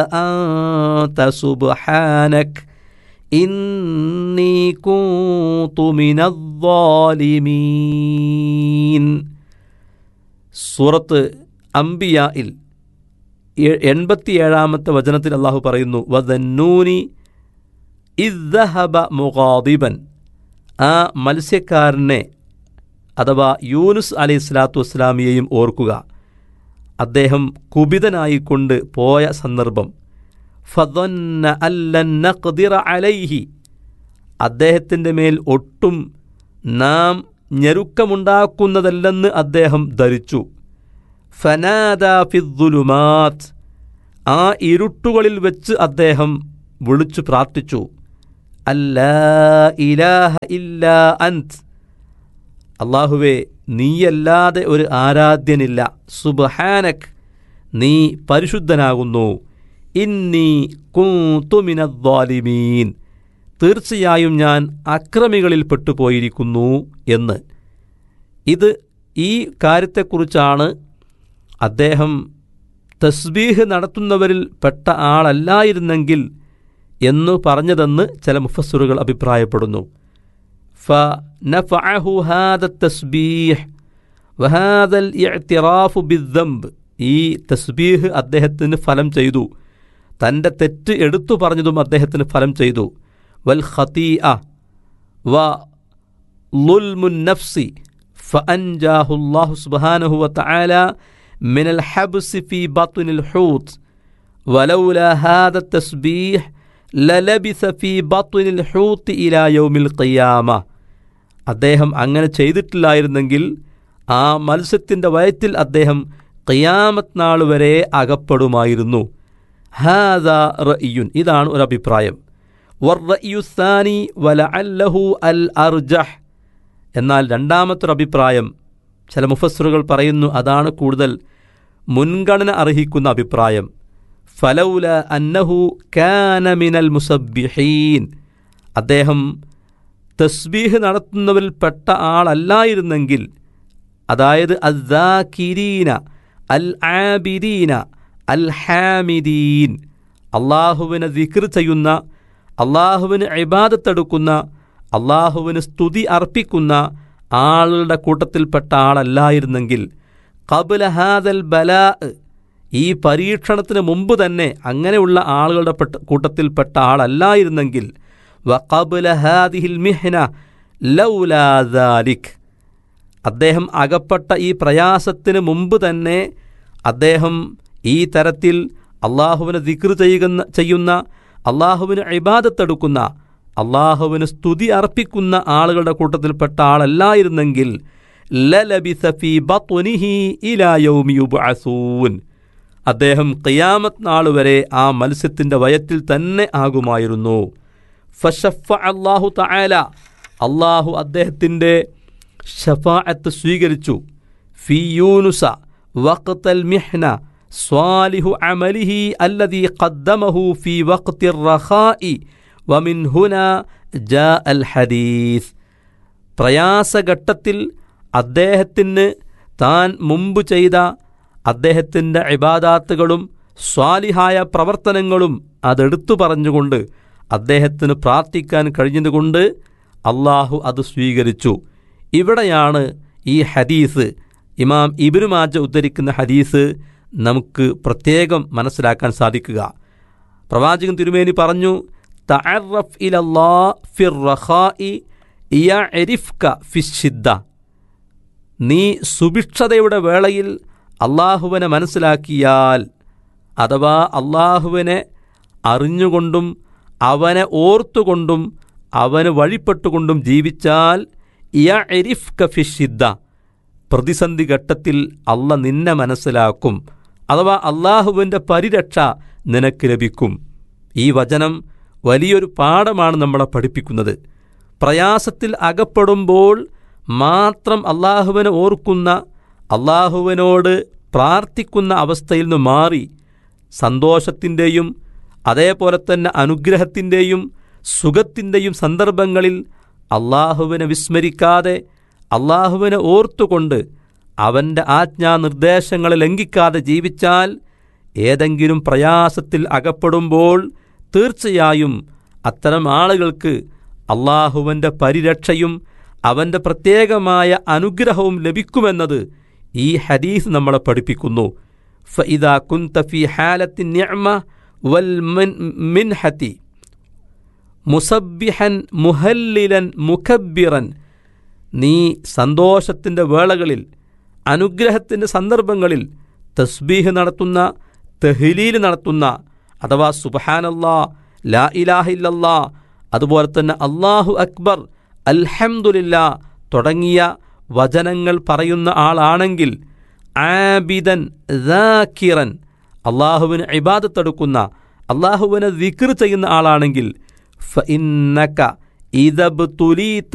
أنت سبحانك إني كنت من الظالمين സൂറത്ത് അംബിയായിൽ എൺപത്തിയേഴാമത്തെ വചനത്തിൽ അള്ളാഹു പറയുന്നു വദന്നൂനി ഇദ്ദഹബ മുഖാദിബൻ ആ മത്സ്യക്കാരനെ അഥവാ യൂനുസ് അലൈഹി സ്വലാത്തു വസ്സലാമിയെയും ഓർക്കുക അദ്ദേഹം കുപിതനായിക്കൊണ്ട് പോയ സന്ദർഭം ഫതൊന്ന അല്ലന്ന ഖദിറ അലൈഹി അദ്ദേഹത്തിൻ്റെ മേൽ ഒട്ടും നാം ഞെരുക്കമുണ്ടാക്കുന്നതല്ലെന്ന് അദ്ദേഹം ധരിച്ചു ഫനാദ ഫിദ്ദുലുമാത് ആ ഇരുട്ടുകളിൽ വെച്ച് അദ്ദേഹം വിളിച്ചു പ്രാർത്ഥിച്ചു അല്ലാ ഇലാഹ ഇല്ലാ അന്ത് അള്ളാഹുവേ നീയല്ലാതെ ഒരു ആരാധ്യനില്ല സുബഹാനക് നീ പരിശുദ്ധനാകുന്നു ഇന്നി കൂത്തുമിനദ്വാലിമീൻ തീർച്ചയായും ഞാൻ അക്രമികളിൽ പെട്ടുപോയിരിക്കുന്നു എന്ന് ഇത് ഈ കാര്യത്തെക്കുറിച്ചാണ് അദ്ദേഹം തസ്ബീഹ് നടത്തുന്നവരിൽ പെട്ട ആളല്ലായിരുന്നെങ്കിൽ എന്നു പറഞ്ഞതെന്ന് ചില മുഫസ്സുറുകൾ അഭിപ്രായപ്പെടുന്നു فنفعه هذا التسبيح وهذا الاعتراف بالذنب ഈ തസ്ബീഹ് അദ്ദേഹത്തിന് ഫലം ചെയ്തു തൻ്റെ തെറ്റ് എടുത്തു പറഞ്ഞതും അദ്ദേഹത്തിന് ഫലം ചെയ്തു വൽ ഖതീഅ വ ലുൽമുൻ നഫ്സി فأنجاه الله سبحانه وتعالى من الحبس في بطن الحوت ولولا هذا التسبيح للبث في بطن الحوت إلى يوم القيامة അദ്ദേഹം അങ്ങനെ ചെയ്തിട്ടില്ലായിരുന്നെങ്കിൽ ആ മത്സ്യത്തിൻ്റെ വയറ്റിൽ അദ്ദേഹം ഖിയാമത്ത് നാൾ വരെ അകപ്പെടുമായിരുന്നു ഹാദ റഇയുൻ ഇതാണ് ഒരു അഭിപ്രായം വർറയുസാനി വല അല്ലഹു അൽ അർജഹ് എന്നാൽ രണ്ടാമത്തൊരു അഭിപ്രായം ചില മുഫസ്സറുകൾ പറയുന്നു അതാണ് കൂടുതൽ മുൻഗണന അർഹിക്കുന്ന അഭിപ്രായം ഫലൗല അന്നഹു കാനമിനൽ മുസബ്ബിഹീൻ അദ്ദേഹം തസ്ബീഹ് നടത്തുന്നവരിൽ പെട്ട ആളല്ലായിരുന്നെങ്കിൽ അതായത് അദ്ദാകിരീന അൽ ആബിദീന അൽ ഹാമിദീൻ അള്ളാഹുവിനെ ദിക്ർ ചെയ്യുന്ന അള്ളാഹുവിന് ഇബാദത്തെടുക്കുന്ന അള്ളാഹുവിന് സ്തുതി അർപ്പിക്കുന്ന ആളുടെ കൂട്ടത്തിൽപ്പെട്ട ആളല്ലായിരുന്നെങ്കിൽ കബുല ഹാദൽ ബലാ ഈ പരീക്ഷണത്തിന് മുമ്പ് തന്നെ അങ്ങനെയുള്ള ആളുകളുടെ പെട്ട കൂട്ടത്തിൽപ്പെട്ട ആളല്ലായിരുന്നെങ്കിൽ വഖബുല ഹാദിഹിൽ മിഹ്ന ലൗലാദാലിക് അദ്ദേഹം അകപ്പെട്ട ഈ പ്രയാസത്തിന് മുമ്പ് തന്നെ അദ്ദേഹം ഈ തരത്തിൽ അള്ളാഹുവിനെ ദിക്ർ ചെയ്യുന്ന ചെയ്യുന്ന അള്ളാഹുവിന് ഇബാദത്തെടുക്കുന്ന അള്ളാഹുവിന് സ്തുതി അർപ്പിക്കുന്ന ആളുകളുടെ കൂട്ടത്തിൽപ്പെട്ട ആളല്ലായിരുന്നെങ്കിൽ ലലബിസഫി ബത്വനിഹി ഇലായൗമിയുബഅസൂൻ അദ്ദേഹം ഖിയാമത്ത് നാൾ വരെ ആ മത്സ്യത്തിൻ്റെ വയറ്റിൽ തന്നെ ആകുമായിരുന്നു ഫഷഫ അള്ളാഹു തആല അള്ളാഹു അദ്ദേഹത്തിൻ്റെ ഷഫാഅത്ത് സ്വീകരിച്ചു ഫി യൂനുസ വഖ്തൽ മിഹ്ന സ്വാലിഹു അമലിഹി അല്ലദീ ഖദ്ദമഹു ഫി വഖ്തി റഖാഇ വമിൻ ഹുന ജാ അൽ ഹദീസ് പ്രയാസഘട്ടത്തിൽ അദ്ദേഹത്തിന് താൻ മുമ്പ് ചെയ്ത അദ്ദേഹത്തിൻ്റെ ഇബാദാത്തുകളും സ്വാലിഹായ പ്രവർത്തനങ്ങളും അതെടുത്തു പറഞ്ഞുകൊണ്ട് അദ്ദേഹത്തിന് പ്രാർത്ഥിക്കാൻ കഴിഞ്ഞതുകൊണ്ട് അള്ളാഹു അത് സ്വീകരിച്ചു ഇവിടെയാണ് ഈ ഹദീസ് ഇമാം ഇബിനു മാജ ഉദ്ധരിക്കുന്ന ഹദീസ് നമുക്ക് പ്രത്യേകം മനസ്സിലാക്കാൻ സാധിക്കുക പ്രവാചകൻ തിരുമേനി പറഞ്ഞു തഅറഫ് ഇലല്ലാ ഫിർ റഖാഇ യഅരിഫ്ക ഫിശ്ശിദ്ദ നീ സുഭിക്ഷതയുടെ വേളയിൽ അള്ളാഹുവിനെ മനസ്സിലാക്കിയാൽ അഥവാ അള്ളാഹുവിനെ അറിഞ്ഞുകൊണ്ടും അവനെ ഓർത്തുകൊണ്ടും അവന് വഴിപ്പെട്ടുകൊണ്ടും ജീവിച്ചാൽ യ എരിഫ് കഫിഷിദ്ദ പ്രതിസന്ധി ഘട്ടത്തിൽ അള്ള നിന്നെ മനസ്സിലാക്കും അഥവാ അള്ളാഹുവിൻ്റെ പരിരക്ഷ നിനക്ക് ലഭിക്കും ഈ വചനം വലിയൊരു പാഠമാണ് നമ്മളെ പഠിപ്പിക്കുന്നത് പ്രയാസത്തിൽ അകപ്പെടുമ്പോൾ മാത്രം അള്ളാഹുവിനെ ഓർക്കുന്ന അള്ളാഹുവിനോട് പ്രാർത്ഥിക്കുന്ന അവസ്ഥയിൽ നിന്ന് മാറി സന്തോഷത്തിൻ്റെയും അതേപോലെ തന്നെ അനുഗ്രഹത്തിൻ്റെയും സുഖത്തിൻ്റെയും സന്ദർഭങ്ങളിൽ അള്ളാഹുവിനെ വിസ്മരിക്കാതെ അള്ളാഹുവിനെ ഓർത്തുകൊണ്ട് അവൻ്റെ ആജ്ഞാനിർദ്ദേശങ്ങളെ ലംഘിക്കാതെ ജീവിച്ചാൽ ഏതെങ്കിലും പ്രയാസത്തിൽ അകപ്പെടുമ്പോൾ തീർച്ചയായും അത്തരം ആളുകൾക്ക് അള്ളാഹുവൻ്റെ പരിരക്ഷയും അവൻ്റെ പ്രത്യേകമായ അനുഗ്രഹവും ലഭിക്കുമെന്നത് ഈ ഹദീസ് നമ്മളെ പഠിപ്പിക്കുന്നു ഫഇദാ കുന്ത ഫി ഹാലത്തി നിഅമ വൽ മിൻഹതി മുസബ്ബിഹൻ മുഹല്ലിലൻ മുഖബ്ബിറൻ നീ സന്തോഷത്തിൻ്റെ വേളകളിൽ അനുഗ്രഹത്തിൻ്റെ സന്ദർഭങ്ങളിൽ തസ്ബീഹ് നടത്തുന്ന തെഹ്ലീൽ നടത്തുന്ന അഥവാ സുബഹാനല്ലാ ലാ ഇലാഹില്ലല്ലാ അതുപോലെ തന്നെ അള്ളാഹു അക്ബർ അൽഹംദുലില്ല തുടങ്ങിയ വചനങ്ങൾ പറയുന്ന ആളാണെങ്കിൽ ആബിദൻ ദാക്കിറൻ അള്ളാഹുവിന് ഇബാദത്തെടുക്കുന്ന അള്ളാഹുവിനെ ദിക്ർ ചെയ്യുന്ന ആളാണെങ്കിൽ ഫഇന്നക ഇദബ് തുലീത്ത